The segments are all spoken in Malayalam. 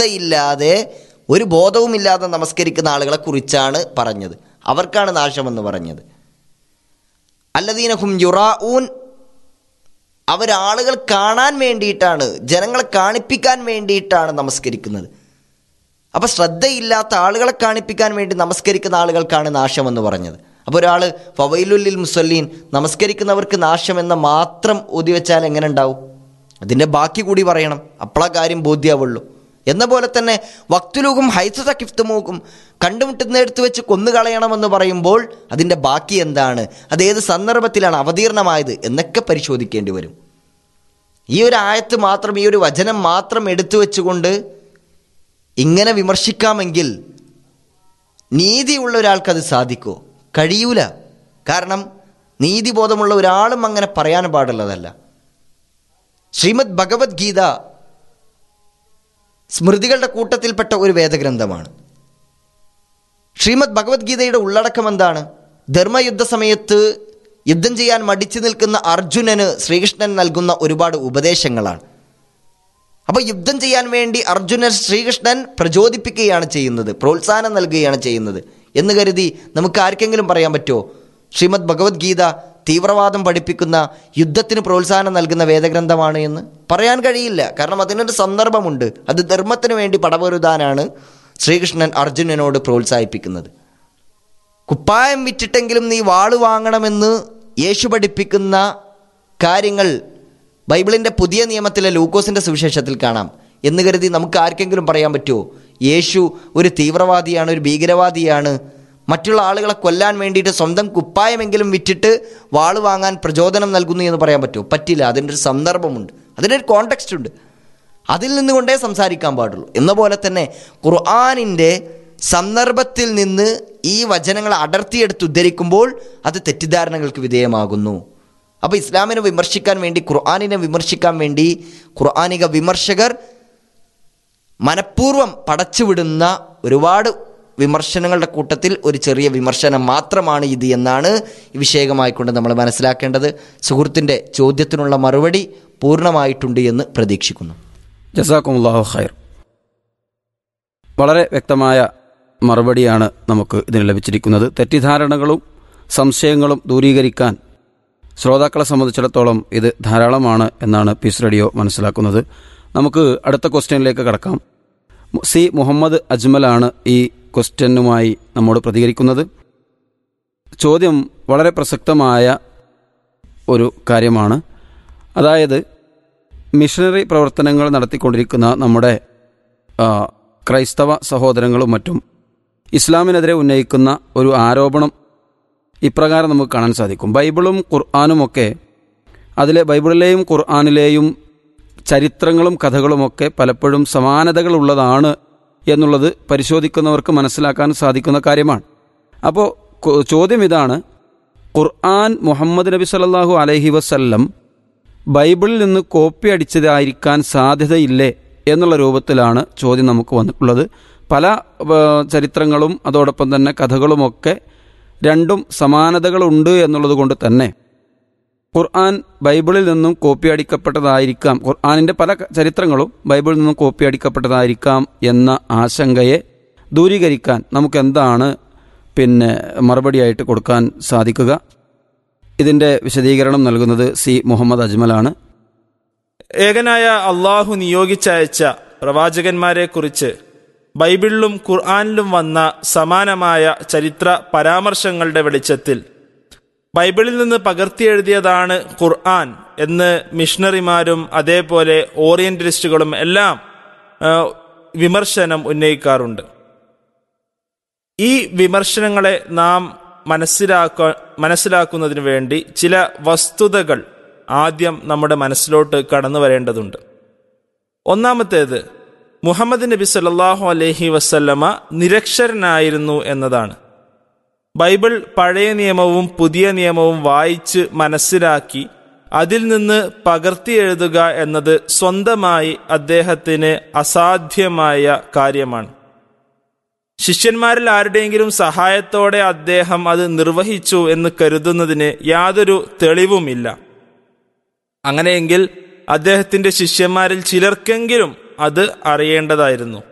ശ്രദ്ധയില്ലാതെ ഒരു ബോധവുമില്ലാതെ നമസ്കരിക്കുന്ന ആളുകളെ കുറിച്ചാണ് പറഞ്ഞത് അവർക്കാണ് നാശമെന്ന് പറഞ്ഞത് അല്ലദീനഹും യുറാഊൻ അവരാളുകൾ കാണാൻ വേണ്ടിയിട്ടാണ് ജനങ്ങളെ കാണിപ്പിക്കാൻ വേണ്ടിയിട്ടാണ് നമസ്കരിക്കുന്നത് അപ്പോൾ ശ്രദ്ധയില്ലാത്ത ആളുകളെ കാണിപ്പിക്കാൻ വേണ്ടി നമസ്കരിക്കുന്ന ആളുകൾക്കാണ് നാശമെന്ന് പറഞ്ഞത് അപ്പോൾ ഒരാൾ ഫവൈലുല്ലിൽ മുസല്ലീൻ നമസ്കരിക്കുന്നവർക്ക് നാശമെന്ന മാത്രം ഊതി വെച്ചാൽ എങ്ങനെ ഉണ്ടാവും അതിൻ്റെ ബാക്കി കൂടി പറയണം അപ്പോഴാ കാര്യം ബോധ്യാവുള്ളൂ എന്ന പോലെ തന്നെ വക്തുലുകും ഹൈസുത കിഫ്തുമൂക്കും കണ്ടുമുട്ടുന്നിടത്ത് വെച്ച് കൊന്നുകളയണമെന്ന് പറയുമ്പോൾ അതിൻ്റെ ബാക്കി എന്താണ് അത് ഏത് സന്ദർഭത്തിലാണ് അവതീർണമായത് എന്നൊക്കെ പരിശോധിക്കേണ്ടി വരും ഈ ഒരു ആയത്ത് മാത്രം ഈ ഒരു വചനം മാത്രം എടുത്തു വെച്ചുകൊണ്ട് ഇങ്ങനെ വിമർശിക്കാമെങ്കിൽ നീതിയുള്ള ഒരാൾക്ക് അത് സാധിക്കുമോ കഴിയൂല കാരണം നീതിബോധമുള്ള ഒരാളും അങ്ങനെ പറയാൻ പാടുള്ളതല്ല ശ്രീമദ് ഭഗവത്ഗീത സ്മൃതികളുടെ കൂട്ടത്തിൽപ്പെട്ട ഒരു വേദഗ്രന്ഥമാണ് ശ്രീമദ് ഭഗവത്ഗീതയുടെ ഉള്ളടക്കം എന്താണ് ധർമ്മയുദ്ധ സമയത്ത് യുദ്ധം ചെയ്യാൻ മടിച്ചു നിൽക്കുന്ന അർജുനന് ശ്രീകൃഷ്ണൻ നൽകുന്ന ഒരുപാട് ഉപദേശങ്ങളാണ് അപ്പോൾ യുദ്ധം ചെയ്യാൻ വേണ്ടി അർജുനൻ ശ്രീകൃഷ്ണൻ പ്രചോദിപ്പിക്കുകയാണ് ചെയ്യുന്നത് പ്രോത്സാഹനം നൽകുകയാണ് ചെയ്യുന്നത് എന്ന് കരുതി നമുക്ക് ആർക്കെങ്കിലും പറയാൻ പറ്റുമോ ശ്രീമദ് ഭഗവത്ഗീത തീവ്രവാദം പഠിപ്പിക്കുന്ന യുദ്ധത്തിന് പ്രോത്സാഹനം നൽകുന്ന വേദഗ്രന്ഥമാണ് എന്ന് പറയാൻ കഴിയില്ല കാരണം അതിനൊരു സന്ദർഭമുണ്ട് അത് ധർമ്മത്തിന് വേണ്ടി പടപൊരുതാനാണ് ശ്രീകൃഷ്ണൻ അർജുനനോട് പ്രോത്സാഹിപ്പിക്കുന്നത് കുപ്പായം വിറ്റിട്ടെങ്കിലും നീ വാള് വാങ്ങണമെന്ന് യേശു പഠിപ്പിക്കുന്ന കാര്യങ്ങൾ ബൈബിളിൻ്റെ പുതിയ നിയമത്തിലെ ലൂക്കോസിൻ്റെ സുവിശേഷത്തിൽ കാണാം എന്ന് കരുതി നമുക്ക് ആർക്കെങ്കിലും പറയാൻ പറ്റുമോ യേശു ഒരു തീവ്രവാദിയാണ് ഒരു ഭീകരവാദിയാണ് മറ്റുള്ള ആളുകളെ കൊല്ലാൻ വേണ്ടിയിട്ട് സ്വന്തം കുപ്പായമെങ്കിലും വിറ്റിട്ട് വാള് വാങ്ങാൻ പ്രചോദനം നൽകുന്നു എന്ന് പറയാൻ പറ്റുമോ പറ്റില്ല അതിൻ്റെ ഒരു സന്ദർഭമുണ്ട് അതിൻ്റെ ഒരു കോണ്ടെക്സ്റ്റ് ഉണ്ട് അതിൽ നിന്നുകൊണ്ടേ സംസാരിക്കാൻ പാടുള്ളൂ എന്ന പോലെ തന്നെ ഖുർആാനിൻ്റെ സന്ദർഭത്തിൽ നിന്ന് ഈ വചനങ്ങൾ അടർത്തിയെടുത്ത് ഉദ്ധരിക്കുമ്പോൾ അത് തെറ്റിദ്ധാരണകൾക്ക് വിധേയമാകുന്നു അപ്പോൾ ഇസ്ലാമിനെ വിമർശിക്കാൻ വേണ്ടി ഖുർആാനിനെ വിമർശിക്കാൻ വേണ്ടി ഖുർആാനിക വിമർശകർ മനഃപൂർവ്വം പടച്ചുവിടുന്ന ഒരുപാട് വിമർശനങ്ങളുടെ കൂട്ടത്തിൽ ഒരു ചെറിയ വിമർശനം മാത്രമാണ് ഇത് എന്നാണ് ഈ വിഷയകമായിക്കൊണ്ട് നമ്മൾ മനസ്സിലാക്കേണ്ടത് സുഹൃത്തിൻ്റെ ചോദ്യത്തിനുള്ള മറുപടി പൂർണ്ണമായിട്ടുണ്ട് എന്ന് പ്രതീക്ഷിക്കുന്നു ജസാക്കുമുല്ലാഹു ഖൈർ വളരെ വ്യക്തമായ മറുപടിയാണ് നമുക്ക് ഇതിന് ലഭിച്ചിരിക്കുന്നത് തെറ്റിദ്ധാരണകളും സംശയങ്ങളും ദൂരീകരിക്കാൻ ശ്രോതാക്കളെ സംബന്ധിച്ചിടത്തോളം ഇത് ധാരാളമാണ് എന്നാണ് പീസ് റേഡിയോ മനസ്സിലാക്കുന്നത് നമുക്ക് അടുത്ത ക്വസ്റ്റ്യനിലേക്ക് കടക്കാം സി മുഹമ്മദ് അജ്മലാണ് ഈ ക്വസ്റ്റ്യനുമായി നമ്മോട് പ്രതികരിക്കുന്നത് ചോദ്യം വളരെ പ്രസക്തമായ ഒരു കാര്യമാണ് അതായത് മിഷനറി പ്രവർത്തനങ്ങൾ നടത്തിക്കൊണ്ടിരിക്കുന്ന നമ്മുടെ ആ, ക്രൈസ്തവ സഹോദരങ്ങളും മറ്റും ഇസ്ലാമിനെതിരെ ഉന്നയിക്കുന്ന ഒരു ആരോപണം ഇപ്രകാരം നമുക്ക് കാണാൻ സാധിക്കും ബൈബിളും ഖുർആാനുമൊക്കെ അതിലെ ബൈബിളിലെയും ഖുർആാനിലെയും ചരിത്രങ്ങളും കഥകളുമൊക്കെ പലപ്പോഴും സമാനതകളുള്ളതാണ് എന്നുള്ളത് പരിശോധിക്കുന്നവർക്ക് മനസ്സിലാക്കാൻ സാധിക്കുന്ന കാര്യമാണ് അപ്പോൾ കു- ചോദ്യം ഇതാണ് ഖുർആൻ മുഹമ്മദ് നബി സല്ലല്ലാഹു അലൈഹി വസല്ലം ബൈബിളിൽ നിന്ന് കോപ്പി അടിച്ചതായിരിക്കാൻ സാധ്യതയില്ലേ എന്നുള്ള രൂപത്തിലാണ് ചോദ്യം നമുക്ക് വന്നിട്ടുള്ളത് പല ആ, ചരിത്രങ്ങളും അതോടൊപ്പം തന്നെ കഥകളുമൊക്കെ രണ്ടും സമാനതകളുണ്ട് എന്നുള്ളത് കൊണ്ട് തന്നെ ഖുർആൻ ബൈബിളിൽ നിന്നും കോപ്പി അടിക്കപ്പെട്ടതായിരിക്കാം ഖുർആാനിൻ്റെ പല ക- ചരിത്രങ്ങളും ബൈബിളിൽ നിന്നും കോപ്പി അടിക്കപ്പെട്ടതായിരിക്കാം എന്ന ആശങ്കയെ ദൂരീകരിക്കാൻ നമുക്ക് എന്താണ് പിന്നെ മറുപടിയായിട്ട് കൊടുക്കാൻ സാധിക്കുക ഇതിൻ്റെ വിശദീകരണം നൽകുന്നത് സി മുഹമ്മദ് അജ്മലാണ് ഏകനായ അള്ളാഹു നിയോഗിച്ചയച്ച പ്രവാചകന്മാരെ കുറിച്ച് ബൈബിളിലും ഖുർആാനിലും വന്ന സമാനമായ ചരിത്ര പരാമർശങ്ങളുടെ വെളിച്ചത്തിൽ ബൈബിളിൽ നിന്ന് പകർത്തിയെഴുതിയതാണ് ഖുർആൻ എന്ന് മിഷണറിമാരും അതേപോലെ ഓറിയന്റലിസ്റ്റുകളും എല്ലാം ആ, വിമർശനം ഉന്നയിക്കാറുണ്ട് ഈ വിമർശനങ്ങളെ നാം മനസ്സിലാക്ക മനസ്സിലാക്കുന്നതിന് വേണ്ടി ചില വസ്തുതകൾ ആദ്യം നമ്മുടെ മനസ്സിലോട്ട് കടന്നു വരേണ്ടതുണ്ട് ഒന്നാമത്തേത് മുഹമ്മദ് നബി സല്ലല്ലാഹു അലൈഹി വസല്ലമ നിരക്ഷരനായിരുന്നു എന്നതാണ് ബൈബിൾ പഴയ നിയമവും പുതിയ നിയമവും വായിച്ച് മനസ്സിലാക്കി അതിൽ നിന്ന് പകർത്തി എഴുതുക എന്നത് സ്വന്തമായി അദ്ദേഹത്തിന് അസാധ്യമായ കാര്യമാണ് ശിഷ്യന്മാരിൽ ആരുടെയെങ്കിലും സഹായത്തോടെ അദ്ദേഹം അത് നിർവഹിച്ചു എന്ന് കരുതുന്നതിന് യാതൊരു തെളിവുമില്ല അങ്ങനെയെങ്കിൽ അദ്ദേഹത്തിന്റെ ശിഷ്യന്മാരിൽ ചിലർക്കെങ്കിലും അത് അറിയേണ്ടതായിരുന്നു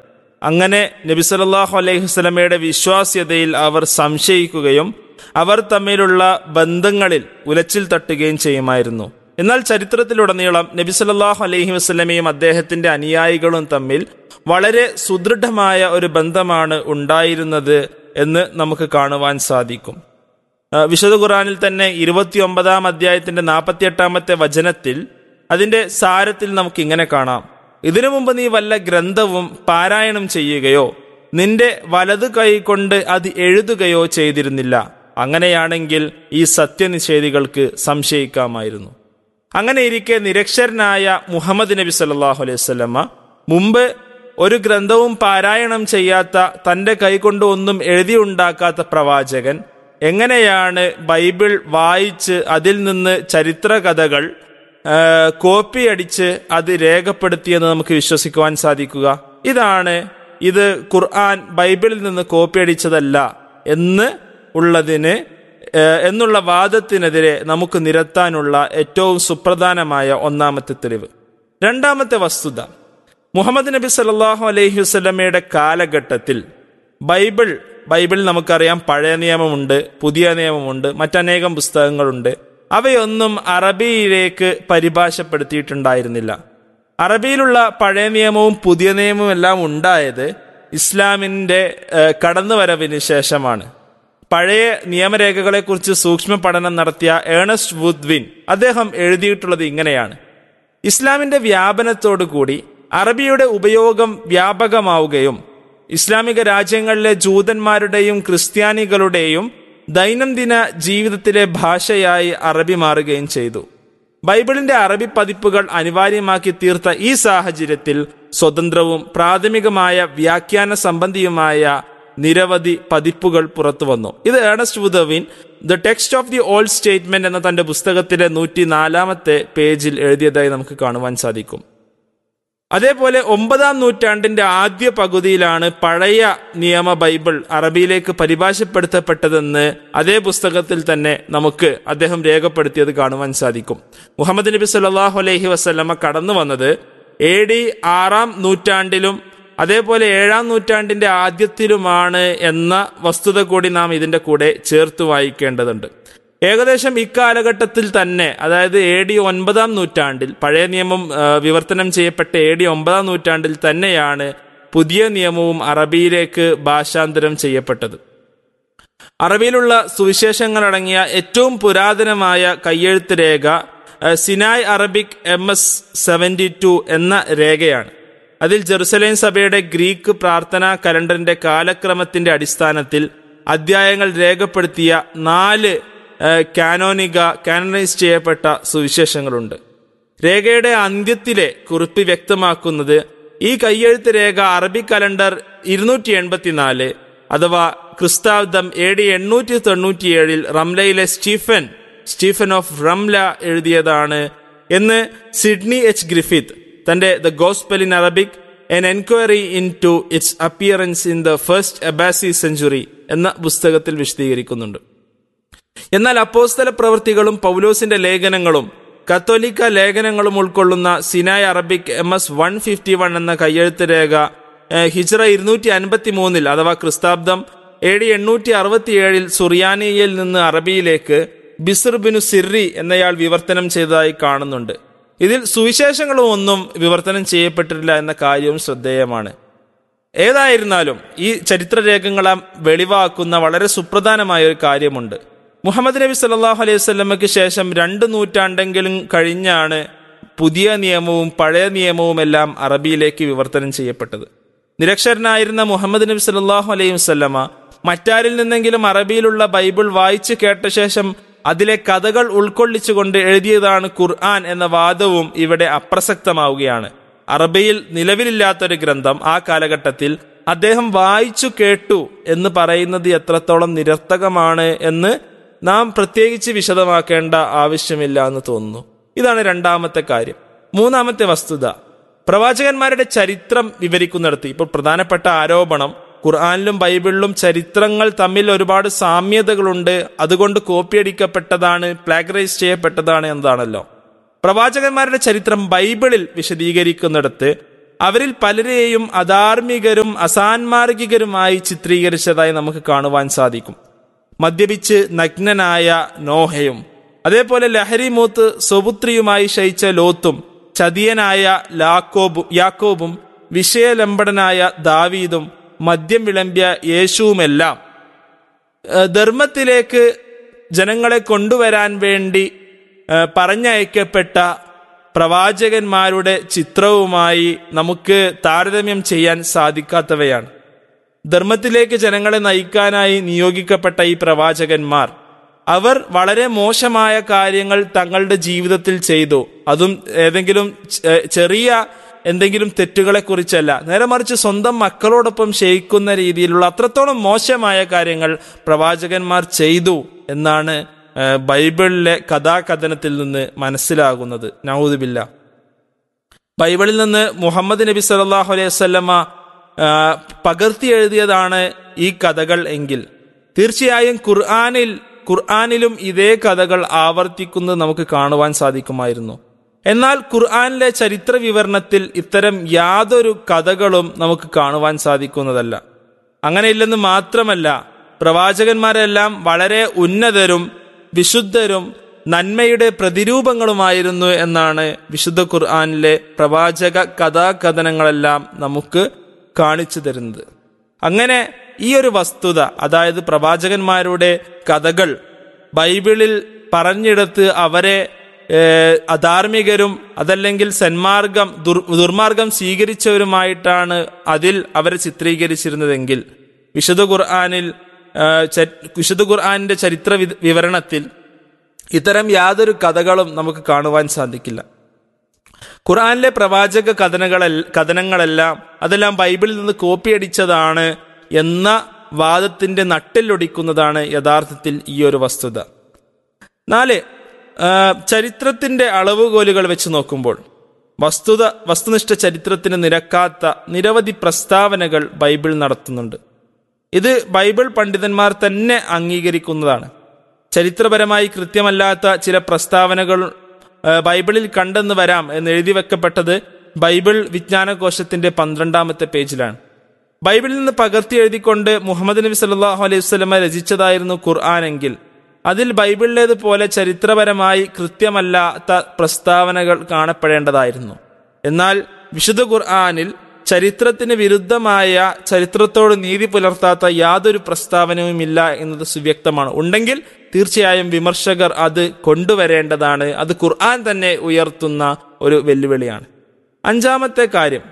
അങ്ങനെ നബി സല്ലല്ലാഹു അലൈഹി വസല്ലമയുടെ വിശ്വാസ്യതയിൽ അവർ സംശയിക്കുകയും അവർ തമ്മിലുള്ള ബന്ധങ്ങളിൽ ഉലച്ചിൽ തട്ടുകയും ചെയ്യുമായിരുന്നു എന്നാൽ ചരിത്രത്തിലുടനീളം നബി സല്ലല്ലാഹു അലൈഹി വസല്ലമയും അദ്ദേഹത്തിന്റെ അനുയായികളും തമ്മിൽ വളരെ സുദൃഢമായ ഒരു ബന്ധമാണ് ഉണ്ടായിരുന്നത് എന്ന് നമുക്ക് കാണുവാൻ സാധിക്കും ആ, വിശുദ്ധ ഖുറാനിൽ തന്നെ ഇരുപത്തിയൊമ്പതാം അധ്യായത്തിന്റെ നാൽപ്പത്തിയെട്ടാമത്തെ വചനത്തിൽ അതിന്റെ സാരത്തിൽ നമുക്ക് ഇങ്ങനെ കാണാം ഇതിനു മുമ്പ് നീ വല്ല ഗ്രന്ഥവും പാരായണം ചെയ്യുകയോ നിന്റെ വലതു കൈ കൊണ്ട് അത് എഴുതുകയോ ചെയ്തിരുന്നില്ല അങ്ങനെയാണെങ്കിൽ ഈ സത്യനിഷേധികൾക്ക് സംശയിക്കാമായിരുന്നു അങ്ങനെ ഇരിക്കെ നിരക്ഷരനായ മുഹമ്മദ് നബി സല്ലല്ലാഹു അലൈഹി വസല്ലമ മുമ്പ് ഒരു ഗ്രന്ഥവും പാരായണം ചെയ്യാത്ത തന്റെ കൈകൊണ്ട് ഒന്നും എഴുതിയുണ്ടാക്കാത്ത പ്രവാചകൻ എങ്ങനെയാണ് ബൈബിൾ വായിച്ച് അതിൽ നിന്ന് ചരിത്ര കഥകൾ ആ, കോപ്പി അടിച്ച് അത് രേഖപ്പെടുത്തിയെന്ന് നമുക്ക് വിശ്വസിക്കുവാൻ സാധിക്കുക ഇതാണ് ഇത് ഖുർആൻ ബൈബിളിൽ നിന്ന് കോപ്പി അടിച്ചതല്ല എന്ന് ഉള്ളതിന് ഏഹ് എന്നുള്ള വാദത്തിനെതിരെ നമുക്ക് നിരത്താനുള്ള ഏറ്റവും സുപ്രധാനമായ ഒന്നാമത്തെ തെളിവ് രണ്ടാമത്തെ വസ്തുത മുഹമ്മദ് നബി സല്ലല്ലാഹു അലൈഹി വസല്ലമയുടെ കാലഘട്ടത്തിൽ ബൈബിൾ ബൈബിൾ നമുക്കറിയാം പഴയ നിയമമുണ്ട് പുതിയ നിയമമുണ്ട് മറ്റനേകം പുസ്തകങ്ങളുണ്ട് അവയൊന്നും അറബിയിലേക്ക് പരിഭാഷപ്പെടുത്തിയിട്ടുണ്ടായിരുന്നില്ല അറബിയിലുള്ള പഴയ നിയമവും പുതിയ നിയമവും എല്ലാം ഉണ്ടായത് ഇസ്ലാമിന്റെ ഏഹ്, കടന്നുവരവിന് ശേഷമാണ് പഴയ നിയമരേഖകളെക്കുറിച്ച് സൂക്ഷ്മ പഠനം നടത്തിയ ഏണസ്റ്റ് വുദ്വിൻ അദ്ദേഹം എഴുതിയിട്ടുള്ളത് ഇങ്ങനെയാണ് ഇസ്ലാമിന്റെ വ്യാപനത്തോടുകൂടി അറബിയുടെ ഉപയോഗം വ്യാപകമാവുകയും ഇസ്ലാമിക രാജ്യങ്ങളിലെ ജൂതന്മാരുടെയും ക്രിസ്ത്യാനികളുടെയും ദൈനംദിന ജീവിതത്തിലെ ഭാഷയായി അറബി മാറുകയും ചെയ്തു ബൈബിളിന്റെ അറബി പതിപ്പുകൾ അനിവാര്യമാക്കി തീർത്ത ഈ സാഹചര്യത്തിൽ സ്വതന്ത്രവും പ്രാഥമികമായ വ്യാഖ്യാന സംബന്ധിയുമായ നിരവധി പതിപ്പുകൾ പുറത്തു വന്നു ഇത് Ernest Wurthwein the text of the old statement എന്ന തന്റെ പുസ്തകത്തിലെ നൂറ്റി നാലാമത്തെ പേജിൽ എഴുതിയതായി നമുക്ക് കാണുവാൻ സാധിക്കും അതേപോലെ ഒമ്പതാം നൂറ്റാണ്ടിന്റെ ആദ്യ പകുതിയിലാണ് പഴയ നിയമ ബൈബിൾ അറബിയിലേക്ക് പരിഭാഷപ്പെടുത്തപ്പെട്ടതെന്ന് അതേ പുസ്തകത്തിൽ തന്നെ നമുക്ക് അദ്ദേഹം രേഖപ്പെടുത്തിയത് കാണുവാൻ സാധിക്കും മുഹമ്മദ് നബി സല്ലല്ലാഹു അലൈഹി വസല്ലമ കടന്നു വന്നത് എ ഡി ആറാം നൂറ്റാണ്ടിലും അതേപോലെ ഏഴാം നൂറ്റാണ്ടിന്റെ ആദ്യത്തിലുമാണ് എന്ന വസ്തുത കൂടി നാം ഇതിന്റെ കൂടെ ചേർത്ത് വായിക്കേണ്ടതുണ്ട് ഏകദേശം ഇക്കാലഘട്ടത്തിൽ തന്നെ അതായത് എ ഡി ഒൻപതാം നൂറ്റാണ്ടിൽ പഴയ നിയമം ആ, വിവർത്തനം ചെയ്യപ്പെട്ട എ ഡി ഒമ്പതാം നൂറ്റാണ്ടിൽ തന്നെയാണ് പുതിയ നിയമവും അറബിയിലേക്ക് ഭാഷാന്തരം ചെയ്യപ്പെട്ടത് അറബിയിലുള്ള സുവിശേഷങ്ങളടങ്ങിയ ഏറ്റവും പുരാതനമായ കയ്യെഴുത്ത് രേഖ ആ, Sinai Arabic M S seventy two എന്ന രേഖയാണ് അതിൽ ജെറുസലേം സഭയുടെ ഗ്രീക്ക് പ്രാർത്ഥനാ കലണ്ടറിന്റെ കാലക്രമത്തിന്റെ അടിസ്ഥാനത്തിൽ അധ്യായങ്ങൾ രേഖപ്പെടുത്തിയ നാല് ആ, കാനോനിക കാനനൈസ് ചെയ്യപ്പെട്ട സുവിശേഷങ്ങളുണ്ട് രേഖയുടെ അന്ത്യത്തിലെ കുറിപ്പ് വ്യക്തമാക്കുന്നത് ഈ കയ്യെഴുത്ത് രേഖ അറബി കലണ്ടർ ഇരുന്നൂറ്റി എൺപത്തിനാല് അഥവാ ക്രിസ്താബ്ദം എ ഡി എണ്ണൂറ്റി തൊണ്ണൂറ്റിയേഴിൽ റംലയിലെ സ്റ്റീഫൻ സ്റ്റീഫൻ ഓഫ് റംല എഴുതിയതാണ് എന്ന് സിഡ്നി എച്ച് ഗ്രിഫിത്ത് തന്റെ the gospel in Arabic an enquiry into its appearance in the first Abbasid century എന്ന പുസ്തകത്തിൽ വിശദീകരിക്കുന്നുണ്ട് എന്നാൽ അപ്പോസ്തല പ്രവൃത്തികളും പൗലോസിന്റെ ലേഖനങ്ങളും കത്തോലിക്ക ലേഖനങ്ങളും ഉൾക്കൊള്ളുന്ന Sinai Arabic M S one fifty one എന്ന കയ്യെഴുത്ത് രേഖ ഏഹ്, ഹിജ്റ ഇരുന്നൂറ്റി അൻപത്തി മൂന്നിൽ അഥവാ ക്രിസ്താബ്ദം എ ഡി എണ്ണൂറ്റി അറുപത്തിയേഴിൽ സുറിയാനിയയിൽ നിന്ന് അറബിയിലേക്ക് ബിസർ ബിനു സിറി എന്നയാൾ വിവർത്തനം ചെയ്തതായി കാണുന്നുണ്ട് ഇതിൽ സുവിശേഷങ്ങളും ഒന്നും വിവർത്തനം ചെയ്യപ്പെട്ടിട്ടില്ല എന്ന കാര്യവും ശ്രദ്ധേയമാണ് ഏതായിരുന്നാലും ഈ ചരിത്രരേഖകളെ വെളിവാക്കുന്ന വളരെ സുപ്രധാനമായ ഒരു കാര്യമുണ്ട് മുഹമ്മദ് നബി സല്ലല്ലാഹു അലൈഹി വസല്ലമയ്ക്ക് ശേഷം രണ്ട് നൂറ്റാണ്ടെങ്കിലും കഴിഞ്ഞാണ് പുതിയ നിയമവും പഴയ നിയമവും എല്ലാം അറബിയിലേക്ക് വിവർത്തനം ചെയ്യപ്പെട്ടത് നിരക്ഷരനായിരുന്ന മുഹമ്മദ് നബി സല്ലല്ലാഹു അലൈഹി വസല്ലമ മറ്റാരിൽ നിന്നെങ്കിലും അറബിയിലുള്ള ബൈബിൾ വായിച്ചു കേട്ട ശേഷം അതിലെ കഥകൾ ഉൾക്കൊള്ളിച്ചുകൊണ്ട് എഴുതിയതാണ് ഖുർആൻ എന്ന വാദവും ഇവിടെ അപ്രസക്തമാവുകയാണ് അറബിയിൽ നിലവിലില്ലാത്തൊരു ഗ്രന്ഥം ആ കാലഘട്ടത്തിൽ അദ്ദേഹം വായിച്ചു കേട്ടു എന്ന് പറയുന്നത് എത്രത്തോളം നിരർത്ഥകമാണ് എന്ന് നാം പ്രത്യേകിച്ച് വിശദമാക്കേണ്ട ആവശ്യമില്ല എന്ന് തോന്നുന്നു ഇതാണ് രണ്ടാമത്തെ കാര്യം മൂന്നാമത്തെ വസ്തുത പ്രവാചകന്മാരുടെ ചരിത്രം വിവരിക്കുന്നിടത്ത് ഇപ്പോൾ പ്രധാനപ്പെട്ട ആരോപണം ഖുർആാനിലും ബൈബിളിലും ചരിത്രങ്ങൾ തമ്മിൽ ഒരുപാട് സാമ്യതകളുണ്ട് അതുകൊണ്ട് കോപ്പിയടിക്കപ്പെട്ടതാണ് പ്ലാഗറൈസ് ചെയ്യപ്പെട്ടതാണ് എന്നതാണല്ലോ പ്രവാചകന്മാരുടെ ചരിത്രം ബൈബിളിൽ വിശദീകരിക്കുന്നിടത്ത് അവരിൽ പലരെയും അധാർമികരും അസാൻമാർഗികരുമായി ചിത്രീകരിച്ചതായി നമുക്ക് കാണുവാൻ സാധിക്കും മദ്യപിച്ച് നഗ്നനായ നോഹയും അതേപോലെ ലഹരി മൂത്ത് സ്വപുത്രിയുമായി ശയിച്ച ലോത്തും ചതിയനായ ലാക്കോബും യാക്കോബും വിഷയലംബടനായ ദാവീദും മദ്യം വിളമ്പിയ യേശുവുമെല്ലാം ഏഹ് ധർമ്മത്തിലേക്ക് ജനങ്ങളെ കൊണ്ടുവരാൻ വേണ്ടി ഏഹ് പറഞ്ഞയക്കപ്പെട്ട പ്രവാചകന്മാരുടെ ചിത്രവുമായി നമുക്ക് താരതമ്യം ചെയ്യാൻ സാധിക്കാത്തവയാണ് ധർമ്മത്തിലേക്ക് ജനങ്ങളെ നയിക്കാനായി നിയോഗിക്കപ്പെട്ട ഈ പ്രവാചകന്മാർ അവർ വളരെ മോശമായ കാര്യങ്ങൾ തങ്ങളുടെ ജീവിതത്തിൽ ചെയ്തു അതും ഏതെങ്കിലും ചെ- ചെറിയ എന്തെങ്കിലും തെറ്റുകളെ കുറിച്ചല്ല നേരെ മറിച്ച് സ്വന്തം മക്കളോടൊപ്പം ക്ഷയിക്കുന്ന രീതിയിലുള്ള അത്രത്തോളം മോശമായ കാര്യങ്ങൾ പ്രവാചകന്മാർ ചെയ്തു എന്നാണ് ഏഹ്, ബൈബിളിലെ കഥാകഥനത്തിൽ നിന്ന് മനസ്സിലാകുന്നത് നൗദുബില്ല ബൈബിളിൽ നിന്ന് മുഹമ്മദ് നബി സല്ലല്ലാഹു അലൈഹി വസല്ലമ ആ, പകർത്തി എഴുതിയതാണ് ഈ കഥകൾ എങ്കിൽ തീർച്ചയായും ഖുർആനിൽ ഖുർആനിലും ഇതേ കഥകൾ ആവർത്തിക്കുന്നത് നമുക്ക് കാണുവാൻ സാധിക്കുമായിരുന്നു എന്നാൽ ഖുർആനിലെ ചരിത്ര വിവരണത്തിൽ ഇത്തരം യാതൊരു കഥകളും നമുക്ക് കാണുവാൻ സാധിക്കുന്നതല്ല അങ്ങനെയില്ലെന്ന് മാത്രമല്ല പ്രവാചകന്മാരെല്ലാം വളരെ ഉന്നതരും വിശുദ്ധരും നന്മയുടെ പ്രതിരൂപങ്ങളുമായിരുന്നു എന്നാണ് വിശുദ്ധ ഖുർആനിലെ പ്രവാചക കഥാകഥനങ്ങളെല്ലാം നമുക്ക് കാണിച്ചു തരുന്നത് അങ്ങനെ ഈ ഒരു വസ്തുത അതായത് പ്രവാചകന്മാരുടെ കഥകൾ ബൈബിളിൽ പറഞ്ഞെടുത്ത് അവരെ ഏഹ്, അധാർമികരും അതല്ലെങ്കിൽ സന്മാർഗം ദുർ ദുർമാർഗം സ്വീകരിച്ചവരുമായിട്ടാണ് അതിൽ അവരെ ചിത്രീകരിച്ചിരുന്നതെങ്കിൽ വിശുദ്ധ ഖുർആാനിൽ ഏഹ്, ച- വിശുദ്ധ ഖുർആാനിന്റെ ചരിത്ര വി- വിവരണത്തിൽ ഇത്തരം യാതൊരു കഥകളും നമുക്ക് കാണുവാൻ സാധിക്കില്ല ഖുർആനിലെ പ്രവാചക കഥനങ്ങളെ കഥനങ്ങളെല്ലാം അതെല്ലാം ബൈബിളിൽ നിന്ന് കോപ്പിയടിച്ചതാണ് എന്ന വാദത്തിന്റെ നട്ടിലൊടിക്കുന്നതാണ് യഥാർത്ഥത്തിൽ ഈ ഒരു വസ്തുത നാല് ആ, ചരിത്രത്തിന്റെ അളവുകോലുകൾ വെച്ച് നോക്കുമ്പോൾ വസ്തുത വസ്തുനിഷ്ഠ ചരിത്രത്തിന് നിരക്കാത്ത നിരവധി പ്രസ്താവനകൾ ബൈബിൾ നടത്തുന്നുണ്ട് ഇത് ബൈബിൾ പണ്ഡിതന്മാർ തന്നെ അംഗീകരിക്കുന്നതാണ് ചരിത്രപരമായി കൃത്യമല്ലാത്ത ചില പ്രസ്താവനകൾ ആ, ബൈബിളിൽ കണ്ടെന്ന് വരാം എന്ന് എഴുതി വെക്കപ്പെട്ടത് ബൈബിൾ വിജ്ഞാനകോശത്തിന്റെ പന്ത്രണ്ടാമത്തെ പേജിലാണ് ബൈബിളിൽ നിന്ന് പകർത്തി എഴുതിക്കൊണ്ട് മുഹമ്മദ് നബി സല്ലല്ലാഹു അലൈഹി വസല്ലമ രചിച്ചതായിരുന്നു ഖുർആൻ എങ്കിൽ അതിൽ ബൈബിളിലേതുപോലെ ചരിത്രപരമായി കൃത്യമല്ലാത്ത പ്രസ്താവനകൾ കാണപ്പെടേണ്ടതായിരുന്നു എന്നാൽ വിശുദ്ധ ഖുർആനിൽ ചരിത്രത്തിന് വിരുദ്ധമായ ചരിത്രത്തോട് നീതി പുലർത്താത്ത യാതൊരു പ്രസ്താവനയുമില്ല എന്നത് സുവ്യക്തമാണ് ഉണ്ടെങ്കിൽ തീർച്ചയായും വിമർശകർ അത് കൊണ്ടുവരേണ്ടതാണ് അത് ഖുർആൻ തന്നെ ഉയർത്തുന്ന ഒരു വെല്ലുവിളിയാണ് അഞ്ചാമത്തെ കാര്യം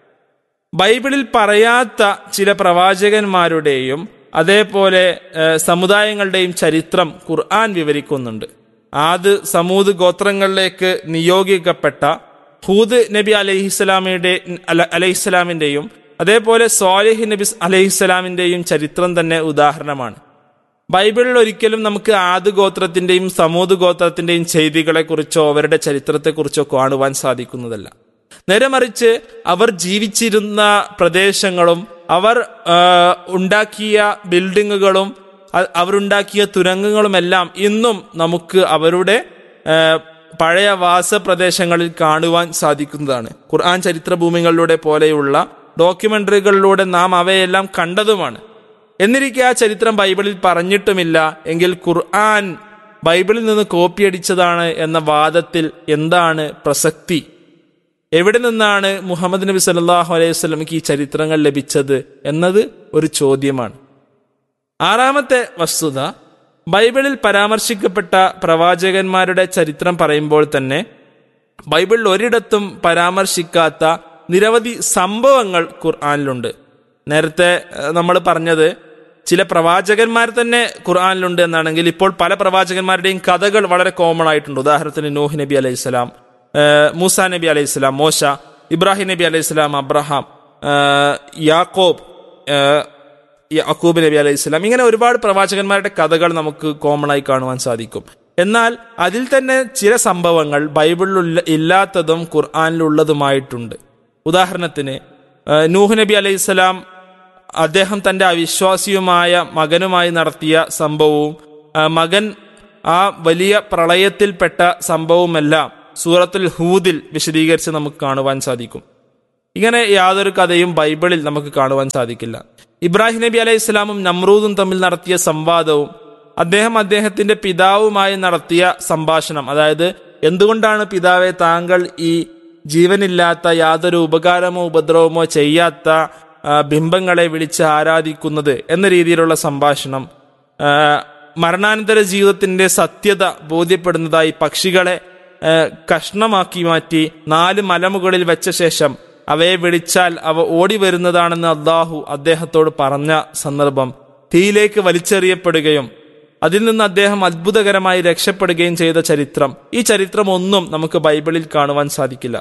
ബൈബിളിൽ പറയാത്ത ചില പ്രവാചകന്മാരുടെയും അതേപോലെ ഏഹ്, സമുദായങ്ങളുടെയും ചരിത്രം ഖുർആൻ വിവരിക്കുന്നുണ്ട് ആദ് സമൂത് ഗോത്രങ്ങളിലേക്ക് നിയോഗിക്കപ്പെട്ട ഹൂദ് നബി അലഹിസ്സലാമിയുടെ അലഹിസ്സലാമിന്റെയും അതേപോലെ സ്വാലിഹ് നബി അലഹിസ്സലാമിന്റെയും ചരിത്രം തന്നെ ഉദാഹരണമാണ് ബൈബിളിൽ ഒരിക്കലും നമുക്ക് ആദ് ഗോത്രത്തിന്റെയും സമൂത് ഗോത്രത്തിന്റെയും ചെയ്തികളെ കുറിച്ചോ അവരുടെ ചരിത്രത്തെക്കുറിച്ചോ കാണുവാൻ സാധിക്കുന്നതല്ല നേരെ മറിച്ച് അവർ ജീവിച്ചിരുന്ന പ്രദേശങ്ങളും അവർ ആ, ഉണ്ടാക്കിയ ബിൽഡിങ്ങുകളും അ- അവരുണ്ടാക്കിയ തുരങ്കങ്ങളുമെല്ലാം ഇന്നും നമുക്ക് അവരുടെ ആ, പഴയ വാസപ്രദേശങ്ങളിൽ കാണുവാൻ സാധിക്കുന്നതാണ് ഖുർആൻ ചരിത്രഭൂമികളിലൂടെ പോലെയുള്ള ഡോക്യുമെന്ററികളിലൂടെ നാം അവയെല്ലാം കണ്ടതുമാണ് എന്നിരിക്കെ ആ ചരിത്രം ബൈബിളിൽ പറഞ്ഞിട്ടുമില്ല എങ്കിൽ ഖുർആൻ ബൈബിളിൽ നിന്ന് കോപ്പിയടിച്ചതാണ് എന്ന വാദത്തിൽ എന്താണ് പ്രസക്തി എവിടെ നിന്നാണ് മുഹമ്മദ് നബി സല്ലല്ലാഹു അലൈഹി വസല്ലമയ്ക്ക് ഈ ചരിത്രങ്ങൾ ലഭിച്ചത് എന്നത് ഒരു ചോദ്യമാണ് ആറാമത്തെ വസ്തുത ബൈബിളിൽ പരാമർശിക്കപ്പെട്ട പ്രവാചകന്മാരുടെ ചരിത്രം പറയുമ്പോൾ തന്നെ ബൈബിളിൽ ഒരിടത്തും പരാമർശിക്കാത്ത നിരവധി സംഭവങ്ങൾ ഖുർആനിലുണ്ട് നേരത്തെ നമ്മൾ പറഞ്ഞത് ചില പ്രവാചകന്മാർ തന്നെ ഖുർആനിലുണ്ട് എന്നാണെങ്കിൽ ഇപ്പോൾ പല പ്രവാചകന്മാരുടെയും കഥകൾ വളരെ കോമൺ ആയിട്ടുണ്ട് ഉദാഹരണത്തിന് നൂഹ് നബി അലൈഹി സ്വലാം മൂസ നബി അലൈഹി സ്വലാം മോശ ഇബ്രാഹിം നബി അലൈഹി സ്വലാം അബ്രഹാം ഏഹ്, യാക്കോബ് ഏഹ്, യാക്കൂബ് നബി അലൈഹി സ്വലാം ഇങ്ങനെ ഒരുപാട് പ്രവാചകന്മാരുടെ കഥകൾ നമുക്ക് കോമൺ ആയി കാണുവാൻ സാധിക്കും എന്നാൽ അതിൽ തന്നെ ചില സംഭവങ്ങൾ ബൈബിളിൽ ഇല്ലാത്തതും ഖുർആാനിലുള്ളതുമായിട്ടുണ്ട് ഉദാഹരണത്തിന് ഏഹ്, നൂഹ് നബി അലൈഹി സ്വലാം അദ്ദേഹം തന്റെ അവിശ്വാസിയുമായ മകനുമായി നടത്തിയ സംഭവവും ആ, മകൻ ആ വലിയ പ്രളയത്തിൽപ്പെട്ട സംഭവമെല്ലാം സൂറത്തുൽ ഹൂദിൽ വിശദീകരിച്ച് നമുക്ക് കാണുവാൻ സാധിക്കും ഇങ്ങനെ യാതൊരു കഥയും ബൈബിളിൽ നമുക്ക് കാണുവാൻ സാധിക്കില്ല ഇബ്രാഹിം നബി അലൈഹി ഇസ്ലാമും നമ്രൂദും തമ്മിൽ നടത്തിയ സംവാദവും അദ്ദേഹം അദ്ദേഹത്തിന്റെ പിതാവുമായി നടത്തിയ സംഭാഷണം അതായത് എന്തുകൊണ്ടാണ് പിതാവെ താങ്കൾ ഈ ജീവനില്ലാത്ത യാതൊരു ഉപകാരമോ ഉപദ്രവമോ ചെയ്യാത്ത ആ, ബിംബങ്ങളെ വിളിച്ച് ആരാധിക്കുന്നത് എന്ന രീതിയിലുള്ള സംഭാഷണം ആ, മരണാനന്തര ജീവിതത്തിന്റെ സത്യത ബോധ്യപ്പെടുന്നതായി പക്ഷികളെ ആ, കഷ്ണമാക്കി മാറ്റി നാല് മലമുകളിൽ വെച്ച ശേഷം അവയെ വിളിച്ചാൽ അവ ഓടി വരുന്നതാണെന്ന് അള്ളാഹു അദ്ദേഹത്തോട് പറഞ്ഞ സന്ദർഭം തീയിലേക്ക് വലിച്ചെറിയപ്പെടുകയും അതിൽ നിന്ന് അദ്ദേഹം അത്ഭുതകരമായി രക്ഷപ്പെടുകയും ചെയ്ത ചരിത്രം ഈ ചരിത്രം ഒന്നും നമുക്ക് ബൈബിളിൽ കാണുവാൻ സാധിക്കില്ല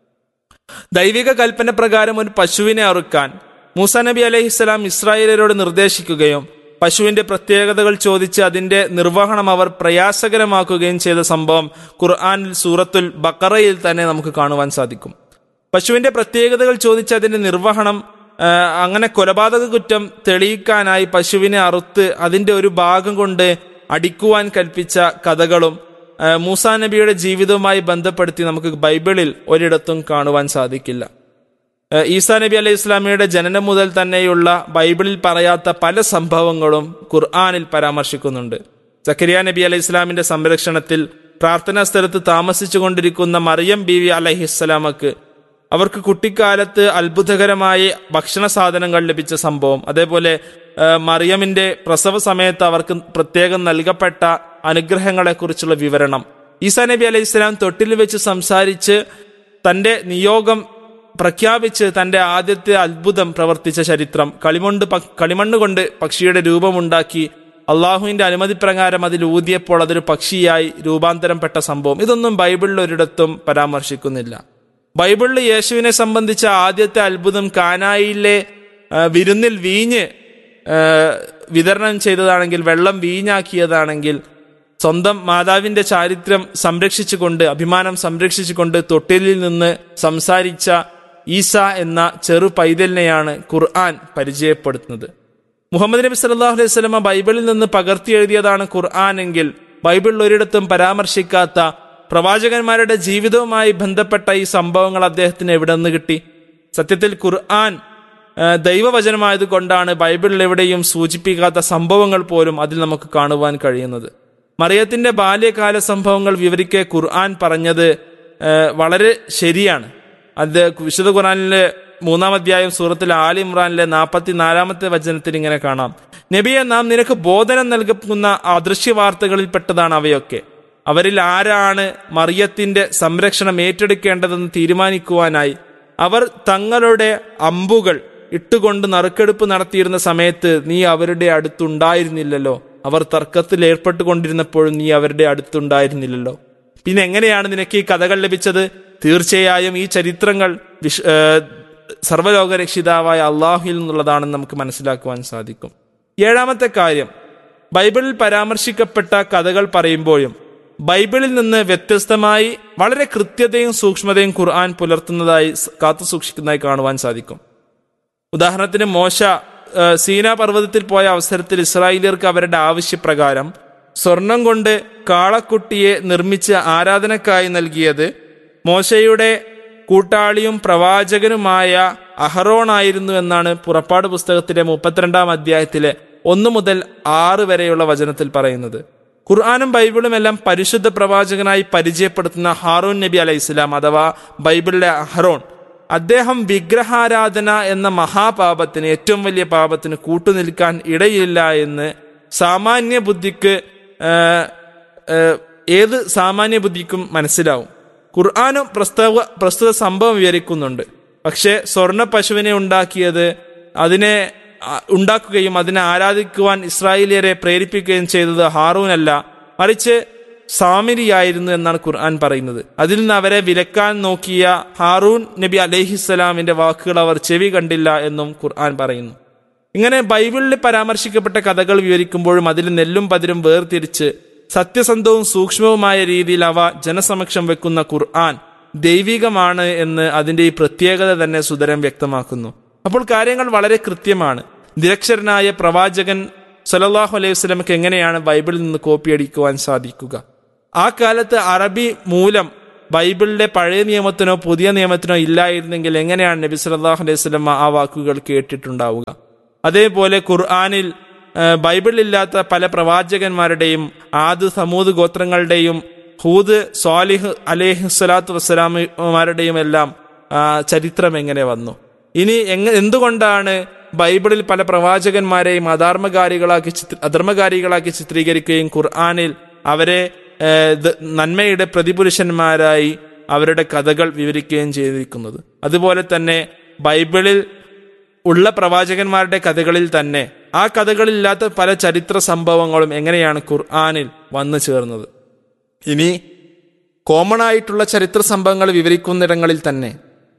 ദൈവിക കൽപ്പന പ്രകാരം ഒരു പശുവിനെ അറുക്കാൻ മൂസ നബി അലഹിസ്സലാം ഇസ്രായേലരോട് നിർദ്ദേശിക്കുകയും പശുവിന്റെ പ്രത്യേകതകൾ ചോദിച്ച് അതിന്റെ നിർവഹണം അവർ പ്രയാസകരമാക്കുകയും ചെയ്ത സംഭവം ഖുർആാനിൽ സൂറത്തുൽ ബക്കറയിൽ തന്നെ നമുക്ക് കാണുവാൻ സാധിക്കും പശുവിന്റെ പ്രത്യേകതകൾ ചോദിച്ച് അതിന്റെ നിർവഹണം ആ, അങ്ങനെ കൊലപാതക കുറ്റം തെളിയിക്കാനായി പശുവിനെ അറുത്ത് അതിന്റെ ഒരു ഭാഗം കൊണ്ട് അടിക്കുവാൻ കൽപ്പിച്ച കഥകളും ആ, മൂസാ നബിയുടെ ജീവിതവുമായി ബന്ധപ്പെടുത്തി നമുക്ക് ബൈബിളിൽ ഒരിടത്തും കാണുവാൻ സാധിക്കില്ല ആ, ഈസാ നബി അലൈഹി ഇസ്ലാമിയുടെ ജനനം മുതൽ തന്നെയുള്ള ബൈബിളിൽ പറയാത്ത പല സംഭവങ്ങളും ഖുർആാനിൽ പരാമർശിക്കുന്നുണ്ട് സക്കരിയ നബി അലൈഹി ഇസ്ലാമിന്റെ സംരക്ഷണത്തിൽ പ്രാർത്ഥനാ സ്ഥലത്ത് താമസിച്ചുകൊണ്ടിരിക്കുന്ന മറിയം ബി വി അലഹിസ്സലാമക്ക് അവർക്ക് കുട്ടിക്കാലത്ത് അത്ഭുതകരമായി ഭക്ഷണ സാധനങ്ങൾ ലഭിച്ച സംഭവം അതേപോലെ ആ, മറിയമിന്റെ പ്രസവ സമയത്ത് അവർക്ക് പ്രത്യേകം നൽകപ്പെട്ട അനുഗ്രഹങ്ങളെക്കുറിച്ചുള്ള വിവരണം ഈസാ നബി അലൈഹി ഇസ്ലാം തൊട്ടിൽ വെച്ച് സംസാരിച്ച് തന്റെ നിയോഗം പ്രഖ്യാപിച്ച് തന്റെ ആദ്യത്തെ അത്ഭുതം പ്രവർത്തിച്ച ചരിത്രം കളിമണ്ണ് പ- കളിമണ്ണ് കൊണ്ട് പക്ഷിയുടെ രൂപമുണ്ടാക്കി അള്ളാഹുവിന്റെ അനുമതി പ്രകാരം അതിൽ ഊതിയപ്പോൾ അതൊരു പക്ഷിയായി രൂപാന്തരംപ്പെട്ട സംഭവം ഇതൊന്നും ബൈബിളിൽ ഒരിടത്തും പരാമർശിക്കുന്നില്ല ബൈബിളിൽ യേശുവിനെ സംബന്ധിച്ച ആദ്യത്തെ അത്ഭുതം കാനായിലെ ആ, വിരുന്നിൽ വീഞ്ഞ് ആ, വിതരണം ചെയ്തതാണെങ്കിൽ വെള്ളം വീഞ്ഞാക്കിയതാണെങ്കിൽ സ്വന്തം മാതാവിന്റെ ചാരിത്രം സംരക്ഷിച്ചുകൊണ്ട് അഭിമാനം സംരക്ഷിച്ചുകൊണ്ട് തൊട്ടിലിൽ നിന്ന് സംസാരിച്ച ഈസ എന്ന ചെറു പൈതലിനെയാണ് ഖുർആൻ പരിചയപ്പെടുത്തുന്നത് മുഹമ്മദ് നബി സല്ലല്ലാഹു അലൈഹി വസല്ലമ ബൈബിളിൽ നിന്ന് പകർത്തി എഴുതിയതാണ് ഖുർആൻ എങ്കിൽ ബൈബിളിൽ ഒരിടത്തും പരാമർശിക്കാത്ത പ്രവാചകന്മാരുടെ ജീവിതവുമായി ബന്ധപ്പെട്ട ഈ സംഭവങ്ങൾ അദ്ദേഹത്തിന് എവിടെ നിന്ന് കിട്ടി സത്യത്തിൽ ഖുർആൻ ആ, ദൈവവചനമായത് കൊണ്ടാണ് ബൈബിളിൽ എവിടെയും സൂചിപ്പിക്കാത്ത സംഭവങ്ങൾ പോലും അതിൽ നമുക്ക് കാണുവാൻ കഴിയുന്നത് മറിയത്തിന്റെ ബാല്യകാല സംഭവങ്ങൾ വിവരിക്കെ ഖുർആൻ പറഞ്ഞത് ആ, വളരെ ശരിയാണ് അത് വിശുദ്ധ ഖുർആനിലെ മൂന്നാം അധ്യായം സൂറത്തിൽ ആലി ഇമ്രാനിലെ നാൽപ്പത്തി നാലാമത്തെ വചനത്തിൽ ഇങ്ങനെ കാണാം നബിയെ നാം നിനക്ക് ബോധനം നൽകുന്ന അദൃശ്യ വാർത്തകളിൽപ്പെട്ടതാണ് അവയൊക്കെ അവരിൽ ആരാണ് മറിയത്തിന്റെ സംരക്ഷണം ഏറ്റെടുക്കേണ്ടതെന്ന് തീരുമാനിക്കുവാനായി അവർ തങ്ങളുടെ അമ്പുകൾ ഇട്ടുകൊണ്ട് നറുക്കെടുപ്പ് നടത്തിയിരുന്ന സമയത്ത് നീ അവരുടെ അടുത്തുണ്ടായിരുന്നില്ലല്ലോ അവർ തർക്കത്തിൽ ഏർപ്പെട്ടുകൊണ്ടിരുന്നപ്പോഴും നീ അവരുടെ അടുത്തുണ്ടായിരുന്നില്ലല്ലോ പിന്നെ എങ്ങനെയാണ് നിനക്ക് ഈ കഥകൾ ലഭിച്ചത് തീർച്ചയായും ഈ ചരിത്രങ്ങൾ വിശ് ഏഹ് സർവ്വലോക രക്ഷിതാവായ അള്ളാഹുയിൽ നിന്നുള്ളതാണെന്ന് നമുക്ക് മനസ്സിലാക്കുവാൻ സാധിക്കും ഏഴാമത്തെ കാര്യം ബൈബിളിൽ പരാമർശിക്കപ്പെട്ട കഥകൾ പറയുമ്പോഴും ബൈബിളിൽ നിന്ന് വ്യത്യസ്തമായി വളരെ കൃത്യതയും സൂക്ഷ്മതയും ഖുർആൻ പുലർത്തുന്നതായി സ് കാത്തു സൂക്ഷിക്കുന്നതായി കാണുവാൻ സാധിക്കും ഉദാഹരണത്തിന് മോശ ആ, സീന പർവ്വതത്തിൽ പോയ അവസരത്തിൽ ഇസ്രായേലിയർക്ക് അവരുടെ ആവശ്യപ്രകാരം സ്വർണം കൊണ്ട് കാളക്കുട്ടിയെ നിർമ്മിച്ച് ആരാധനക്കായി നൽകിയത് മോശയുടെ കൂട്ടാളിയും പ്രവാചകനുമായ അഹറോണായിരുന്നു എന്നാണ് പുറപ്പാട് പുസ്തകത്തിലെ മുപ്പത്തിരണ്ടാം അധ്യായത്തിലെ ഒന്ന് മുതൽ ആറ് വരെയുള്ള വചനത്തിൽ പറയുന്നത് ഖുർആാനും ബൈബിളും എല്ലാം പരിശുദ്ധ പ്രവാചകനായി പരിചയപ്പെടുത്തുന്ന ഹാറൂൻ നബി അലൈഹി ഇസ്ലാം അഥവാ ബൈബിളിലെ അഹറോൺ അദ്ദേഹം വിഗ്രഹാരാധന എന്ന മഹാപാപത്തിന് ഏറ്റവും വലിയ പാപത്തിന് കൂട്ടുനിൽക്കാൻ ഇടയില്ല എന്ന് സാമാന്യ ബുദ്ധിക്ക് ആ, ആ, ഏത് സാമാന്യ ബുദ്ധിക്കും മനസ്സിലാവും ഖുർആാനും പ്രസ്തവ പ്രസ്തുത സംഭവം വിവരിക്കുന്നുണ്ട് പക്ഷേ സ്വർണ്ണ പശുവിനെ ഉണ്ടാക്കിയത് അതിനെ ആ, ഉണ്ടാക്കുകയും അതിനെ ആരാധിക്കുവാൻ ഇസ്രായേലിയരെ പ്രേരിപ്പിക്കുകയും ചെയ്തത് ഹാറൂനല്ല മറിച്ച് സാമിരിയായിരുന്നു എന്നാണ് ഖുർആൻ പറയുന്നത് അതിൽ നിന്ന് അവരെ വിലക്കാൻ നോക്കിയ ഹാറൂൻ നബി അലഹിസ്സലാമിന്റെ വാക്കുകൾ അവർ ചെവി കണ്ടില്ല എന്നും ഖുർആൻ പറയുന്നു ഇങ്ങനെ ബൈബിളിൽ പരാമർശിക്കപ്പെട്ട കഥകൾ വിവരിക്കുമ്പോഴും അതിൽ നെല്ലും പതിരും വേർതിരിച്ച് സത്യസന്ധവും സൂക്ഷ്മവുമായ രീതിയിൽ അവ ജനസമക്ഷം വെക്കുന്ന ഖുർആൻ ദൈവികമാണ് എന്ന് അതിന്റെ ഈ പ്രത്യേകത തന്നെ സുതരം വ്യക്തമാക്കുന്നു അപ്പോൾ കാര്യങ്ങൾ വളരെ കൃത്യമാണ് നിരക്ഷരനായ പ്രവാചകൻ സലല്ലാഹു അലൈഹി വസ്ലമക്ക് എങ്ങനെയാണ് ബൈബിളിൽ നിന്ന് കോപ്പിയടിക്കുവാൻ സാധിക്കുക ആ കാലത്ത് അറബി മൂലം ബൈബിളിലെ പഴയ നിയമത്തിനോ പുതിയ നിയമത്തിനോ ഇല്ലായിരുന്നെങ്കിൽ എങ്ങനെയാണ് നബി സല്ലല്ലാഹു അലൈഹി വസല്ലം ആ വാക്കുകൾ കേട്ടിട്ടുണ്ടാവുക അതേപോലെ ഖുർആനിൽ ആ, ബൈബിളിലില്ലാത്ത പല പ്രവാചകന്മാരുടെയും ആദ് സമൂത് ഗോത്രങ്ങളുടെയും ഹൂദ് സ്വാലിഹ് അലേഹ് സ്വലാത്തു വസ്സലാമുമാരുടെയും എല്ലാം ആ, ചരിത്രം എങ്ങനെ വന്നു ഇനി എങ്ങ എന്തുകൊണ്ടാണ് ബൈബിളിൽ പല പ്രവാചകന്മാരെയും അധാർമ്മകാരികളാക്കി ചിത്ര അധർമ്മകാരികളാക്കി ചിത്രീകരിക്കുകയും ഖുർആാനിൽ അവരെ ഏഹ്, ദ- നന്മയുടെ പ്രതിപുരുഷന്മാരായി അവരുടെ കഥകൾ വിവരിക്കുകയും ചെയ്തിരിക്കുന്നത് അതുപോലെ തന്നെ ബൈബിളിൽ ഉള്ള പ്രവാചകന്മാരുടെ കഥകളിൽ തന്നെ ആ കഥകളില്ലാത്ത പല ചരിത്ര സംഭവങ്ങളും എങ്ങനെയാണ് ഖുർആാനിൽ വന്നു ചേർന്നത് ഇനി കോമൺ ആയിട്ടുള്ള ചരിത്ര സംഭവങ്ങൾ വിവരിക്കുന്നിടങ്ങളിൽ തന്നെ